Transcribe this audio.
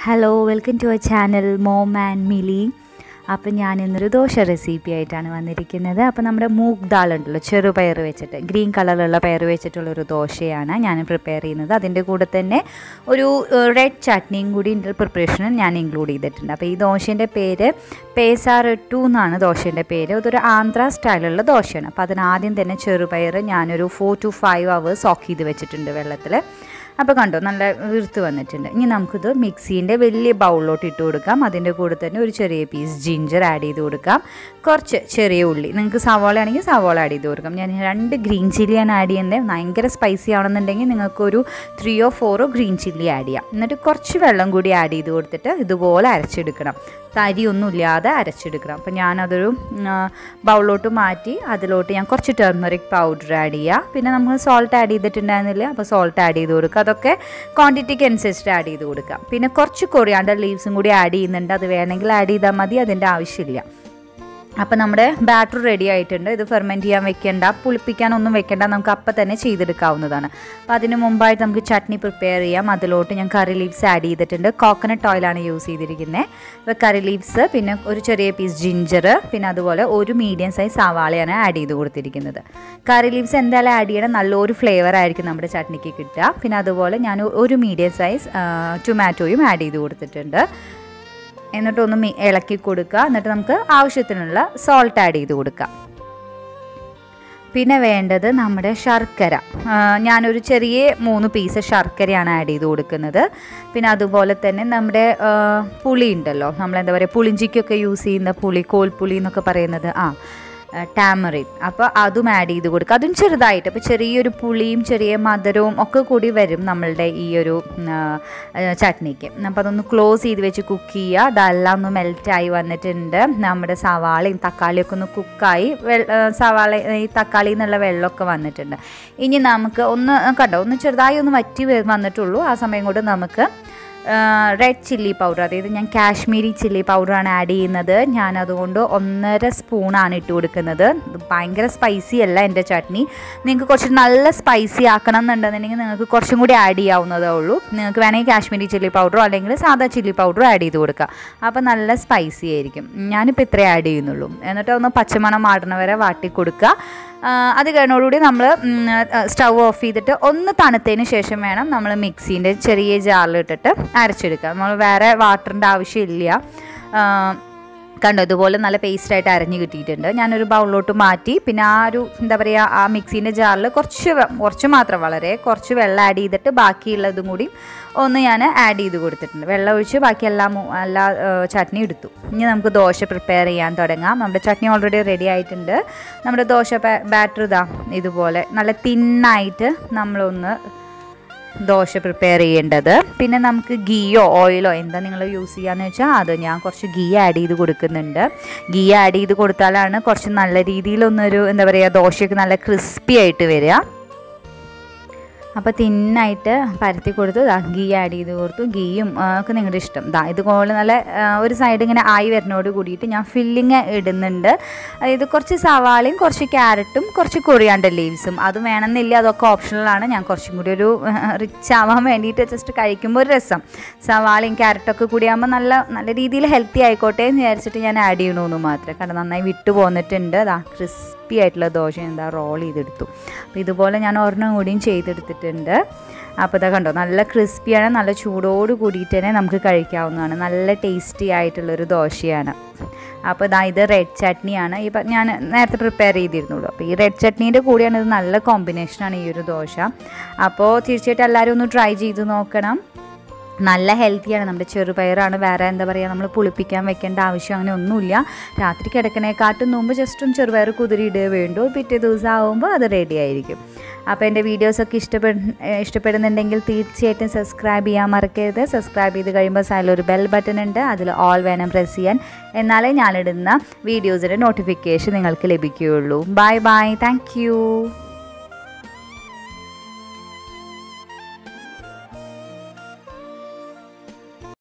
hello welcome to a channel mom and Mili അപ്പം ഞാൻ ഇന്നൊരു ദോശ റെസിപ്പി ആയിട്ടാണ് വന്നിരിക്കുന്നത് അപ്പോൾ നമ്മുടെ മൂഗ് ദാൾ ഉണ്ടല്ലോ ചെറുപയർ വെച്ചിട്ട് ഗ്രീൻ കളറിലുള്ള പയർ വെച്ചിട്ടുള്ളൊരു ദോശയാണ് ഞാൻ പ്രിപ്പയർ ചെയ്യുന്നത് അതിൻ്റെ കൂടെ തന്നെ ഒരു റെഡ് ചട്നിയും കൂടി പ്രിപ്പറേഷനും ഞാൻ ഇൻക്ലൂഡ് ചെയ്തിട്ടുണ്ട് അപ്പോൾ ഈ ദോശേൻ്റെ പേര് പേസാറെട്ടു എന്നാണ് ദോശേൻ്റെ പേര് അതൊരു ആന്ധ്ര സ്റ്റൈലുള്ള ദോശയാണ് അപ്പോൾ അതിനാദ്യം തന്നെ ചെറുപയർ ഞാനൊരു four to five hours soak ചെയ്ത് വെച്ചിട്ടുണ്ട് വെള്ളത്തിൽ അപ്പോൾ കണ്ടോ നല്ല വീർത്ത് വന്നിട്ടുണ്ട് ഇനി നമുക്കിത് മിക്സീൻ്റെ വലിയ ബൗളിലോട്ട് ഇട്ട് കൊടുക്കാം അതിൻ്റെ കൂടെ തന്നെ ഒരു ചെറിയ പീസ് ജിഞ്ചർ ആഡ് ചെയ്ത് കൊടുക്കാം കുറച്ച് ചെറിയ ഉള്ളി നിങ്ങൾക്ക് സവാള ആണെങ്കിൽ സവാള ആഡ് ചെയ്ത് കൊടുക്കാം ഞാൻ രണ്ട് ഗ്രീൻ ചില്ലിയാണ് ആഡ് ചെയ്യുന്നത് ഭയങ്കര സ്പൈസി ആണെന്നുണ്ടെങ്കിൽ നിങ്ങൾക്കൊരു ത്രീയോ ഫോറോ ഗ്രീൻ ചില്ലി ആഡ് ചെയ്യാം എന്നിട്ട് കുറച്ച് വെള്ളം കൂടി ആഡ് ചെയ്ത് കൊടുത്തിട്ട് ഇതുപോലെ അരച്ചെടുക്കണം തരിയൊന്നും ഇല്ലാതെ അരച്ചെടുക്കണം അപ്പോൾ ഞാനതൊരു ബൗളിലോട്ട് മാറ്റി അതിലോട്ട് ഞാൻ കുറച്ച് ടെർമറിക് പൗഡർ ആഡ് ചെയ്യുക പിന്നെ നമ്മൾ സോൾട്ട് ആഡ് ചെയ്തിട്ടുണ്ടായിരുന്നില്ല അപ്പോൾ സോൾട്ട് ആഡ് ചെയ്ത് കൊടുക്കുക അതൊക്കെ ക്വാണ്ടിറ്റിക്ക് അനുസരിച്ചിട്ട് ആഡ് ചെയ്ത് കൊടുക്കുക പിന്നെ കുറച്ച് കൊറിയാണ്ടർ ലീവ്സും കൂടി ആഡ് ചെയ്യുന്നുണ്ട് അത് വേണമെങ്കിൽ ആഡ് ചെയ്താൽ മതി അതിൻ്റെ ആവശ്യമില്ല അപ്പോൾ നമ്മുടെ ബാറ്റർ റെഡി ആയിട്ടുണ്ട് ഇത് ഫെർമെൻറ്റ് ചെയ്യാൻ വെക്കേണ്ട പുളിപ്പിക്കാനൊന്നും വെക്കേണ്ട നമുക്ക് അപ്പം തന്നെ ചെയ്തെടുക്കാവുന്നതാണ് അപ്പോൾ അതിന് മുമ്പായിട്ട് നമുക്ക് ചട്നി പ്രിപ്പയർ ചെയ്യാം അതിലോട്ട് ഞാൻ കറി ലീവ്സ് ആഡ് ചെയ്തിട്ടുണ്ട് കോക്കനട്ട് ഓയിലാണ് യൂസ് ചെയ്തിരിക്കുന്നത് അപ്പോൾ കറി ലീവ്സ് പിന്നെ ഒരു ചെറിയ പീസ് ജിഞ്ചർ പിന്നെ അതുപോലെ ഒരു മീഡിയം സൈസ് സവാളയാണ് ആഡ് ചെയ്ത് കൊടുത്തിരിക്കുന്നത് കറി ലീവ്സ് എന്തായാലും ആഡ് ചെയ്യണം നല്ലൊരു ഫ്ലേവർ ആയിരിക്കും നമ്മുടെ ചട്നിക്ക് കിട്ടുക പിന്നെ അതുപോലെ ഞാൻ ഒരു മീഡിയം സൈസ് ടൊമാറ്റോയും ആഡ് ചെയ്ത് കൊടുത്തിട്ടുണ്ട് എന്നിട്ടൊന്ന് ഇളക്കി കൊടുക്കുക എന്നിട്ട് നമുക്ക് ആവശ്യത്തിനുള്ള സോൾട്ട് ആഡ് ചെയ്ത് കൊടുക്കാം പിന്നെ വേണ്ടത് നമ്മുടെ ശർക്കര ഞാനൊരു ചെറിയ മൂന്ന് പീസ് ശർക്കരയാണ് ആഡ് ചെയ്ത് കൊടുക്കുന്നത് പിന്നെ അതുപോലെ തന്നെ നമ്മുടെ പുളി ഉണ്ടല്ലോ നമ്മളെന്താ പറയുക പുളിഞ്ചിക്കൊക്കെ യൂസ് ചെയ്യുന്ന പുളി കോൽപ്പുളി എന്നൊക്കെ പറയുന്നത് ആ ടാമറിൻ അപ്പോൾ അതും ആഡ് ചെയ്ത് കൊടുക്കുക അതും ചെറുതായിട്ട് അപ്പോൾ ചെറിയൊരു പുളിയും ചെറിയ മധുരവും ഒക്കെ കൂടി വരും നമ്മളുടെ ഈ ഒരു ചട്നിക്ക് അപ്പോൾ അതൊന്ന് ക്ലോസ് ചെയ്ത് വെച്ച് കുക്ക് ചെയ്യുക അതെല്ലാം ഒന്ന് മെൽറ്റായി വന്നിട്ടുണ്ട് നമ്മുടെ സവാളയും തക്കാളിയൊക്കെ ഒന്ന് കുക്കായി സവാള ഈ തക്കാളി എന്നുള്ള വെള്ളമൊക്കെ വന്നിട്ടുണ്ട് ഇനി നമുക്ക് ഒന്ന് കണ്ടോ ഒന്ന് ചെറുതായി ഒന്ന് വറ്റി വന്നിട്ടുള്ളൂ ആ സമയം കൊണ്ട് നമുക്ക് റെഡ് ചില്ലി പൗഡർ അതായത് ഞാൻ കാശ്മീരി ചില്ലി പൗഡറാണ് ആഡ് ചെയ്യുന്നത് ഞാൻ അതുകൊണ്ട് ഒന്നര സ്പൂണാണ് ഇട്ട് കൊടുക്കുന്നത് ഭയങ്കര സ്പൈസി അല്ല എൻ്റെ ചട്നി നിങ്ങൾക്ക് കുറച്ച് നല്ല സ്പൈസി ആക്കണം എന്നുണ്ടെന്നുണ്ടെങ്കിൽ നിങ്ങൾക്ക് കുറച്ചും കൂടി ആഡ് ചെയ്യാവുന്നതേ ഉള്ളൂ നിങ്ങൾക്ക് വേണമെങ്കിൽ കാശ്മീരി ചില്ലി പൗഡറോ അല്ലെങ്കിൽ സാധാ ചില്ലി പൗഡറോ ആഡ് ചെയ്ത് കൊടുക്കുക അപ്പോൾ നല്ല സ്പൈസി ആയിരിക്കും ഞാനിപ്പോൾ ഇത്രേ ആഡ് ചെയ്യുന്നുള്ളൂ എന്നിട്ട് ഒന്ന് പച്ചമണം മാടണ വരെ വാട്ടി കൊടുക്കുക അത് കഴിഞ്ഞോടുകൂടി നമ്മൾ സ്റ്റൗ ഓഫ് ചെയ്തിട്ട് ഒന്ന് തണുത്തതിന് ശേഷം വേണം നമ്മൾ മിക്സീൻ്റെ ചെറിയ ജാറിലിട്ടിട്ട് അരച്ചെടുക്കുക നമ്മൾ വേറെ വാട്ടറിൻ്റെ ആവശ്യമില്ല കണ്ടോ ഇതുപോലെ നല്ല പേസ്റ്റായിട്ട് അരഞ്ഞ് കിട്ടിയിട്ടുണ്ട് ഞാനൊരു ബൗളിലോട്ട് മാറ്റി പിന്നെ ആ ഒരു എന്താ പറയുക ആ മിക്സീൻ്റെ ജാറിൽ കുറച്ച് കുറച്ച് മാത്രം വളരെ കുറച്ച് വെള്ളം ആഡ് ചെയ്തിട്ട് ബാക്കിയുള്ളതും കൂടി ഒന്ന് ഞാൻ ആഡ് ചെയ്ത് കൊടുത്തിട്ടുണ്ട് വെള്ളം ഒഴിച്ച് ബാക്കി എല്ലാം എല്ലാ ചട്നി എടുത്തു ഇനി നമുക്ക് ദോശ പ്രിപ്പയർ ചെയ്യാൻ തുടങ്ങാം നമ്മുടെ ചട്നി ഓൾറെഡി റെഡി ആയിട്ടുണ്ട് നമ്മുടെ ദോശ ബാറ്റർ ഇതാ ഇതുപോലെ നല്ല തിന്നായിട്ട് നമ്മളൊന്ന് ദോശ പ്രിപ്പയർ ചെയ്യേണ്ടത് പിന്നെ നമുക്ക് ഗീയോ ഓയിലോ എന്താ നിങ്ങൾ യൂസ് ചെയ്യാന്ന് വെച്ചാൽ അത് ഞാൻ കുറച്ച് ഗീ ആഡ് ചെയ്ത് കൊടുക്കുന്നുണ്ട് ഗീ ആഡ് ചെയ്ത് കൊടുത്താലാണ് കുറച്ച് നല്ല രീതിയിലൊന്നൊരു എന്താ പറയുക ദോശയൊക്കെ നല്ല ക്രിസ്പി ആയിട്ട് വരിക അപ്പോൾ തിന്നായിട്ട് പരത്തി കൊടുത്തു ദാ ഗീ ആഡ് ചെയ്ത് കൊടുത്തു ഗീയും ഒക്കെ നിങ്ങളുടെ ഇഷ്ടം ദാ ഇതുപോലെ നല്ല ഒരു സൈഡ് ഇങ്ങനെ ആയി വരുന്നതോട് കൂടിയിട്ട് ഞാൻ ഫില്ലിങ് ഇടുന്നുണ്ട് അതായത് കുറച്ച് സവാളയും കുറച്ച് ക്യാരറ്റും കുറച്ച് കൊറിയാണ്ടർ ലീവ്സും അത് വേണമെന്നില്ല അതൊക്കെ ഓപ്ഷണലാണ് ഞാൻ കുറച്ചും കൂടി ഒരു റിച്ച് ആവാൻ വേണ്ടിയിട്ട് ജസ്റ്റ് കഴിക്കുമ്പോൾ ഒരു രസം സവാളയും ക്യാരറ്റൊക്കെ കൂടി ആകുമ്പോൾ നല്ല നല്ല രീതിയിൽ ഹെൽത്തി ആയിക്കോട്ടെ എന്ന് വിചാരിച്ചിട്ട് ഞാൻ ആഡ് ചെയ്യണമെന്ന് മാത്രം കാരണം നന്നായി വിട്ടു പോന്നിട്ടുണ്ട് അതാ ക്രിസ്പി ആയിട്ടുള്ള ദോശ എന്താ റോൾ ചെയ്തെടുത്തു അപ്പോൾ ഇതുപോലെ ഞാൻ ഒരെണ്ണം കൂടിയും ചെയ്തെടുത്തിട്ടുണ്ട് അപ്പോൾ ഇതാ കണ്ടോ നല്ല ക്രിസ്പിയാണ് നല്ല ചൂടോട് കൂടിയിട്ട് തന്നെ നമുക്ക് കഴിക്കാവുന്നതാണ് നല്ല ടേസ്റ്റി ആയിട്ടുള്ളൊരു ദോശയാണ് അപ്പോൾ ഇതാ ഇത് റെഡ് ചട്നിയാണ് ഇപ്പം ഞാൻ നേരത്തെ പ്രിപ്പയർ ചെയ്തിരുന്നുള്ളൂ അപ്പോൾ ഈ റെഡ് ചട്നീൻ്റെ കൂടെയാണ് ഇത് നല്ല കോമ്പിനേഷനാണ് ഈ ഒരു ദോശ അപ്പോൾ തീർച്ചയായിട്ടും എല്ലാവരും ഒന്ന് ട്രൈ ചെയ്ത് നോക്കണം നല്ല ഹെൽത്തിയാണ് നമ്മുടെ ചെറുപയറാണ് വേറെ എന്താ പറയുക നമ്മൾ പുളിപ്പിക്കാൻ വെക്കേണ്ട ആവശ്യം അങ്ങനെ ഒന്നുമില്ല രാത്രി കിടക്കണേക്കാട്ടും മുമ്പ് ജസ്റ്റ് ഒന്ന് ചെറുപയർ കുതിരിയിടുക വേണ്ടു പിറ്റേ ദിവസം ആകുമ്പോൾ അത് റെഡി ആയിരിക്കും അപ്പോൾ എൻ്റെ വീഡിയോസൊക്കെ ഇഷ്ടപ്പെട ഇഷ്ടപ്പെടുന്നുണ്ടെങ്കിൽ തീർച്ചയായിട്ടും സബ്സ്ക്രൈബ് ചെയ്യാൻ മറക്കരുത് സബ്സ്ക്രൈബ് ചെയ്ത് കഴിയുമ്പോൾ സൈഡിൽ ഒരു ബെൽ ബട്ടൺ ഉണ്ട് അതിൽ ഓൾ വേണം പ്രസ് ചെയ്യാൻ എന്നാലേ ഞാനിടുന്ന വീഡിയോസിൻ്റെ നോട്ടിഫിക്കേഷൻ നിങ്ങൾക്ക് ലഭിക്കുകയുള്ളൂ ബൈ ബൈ താങ്ക്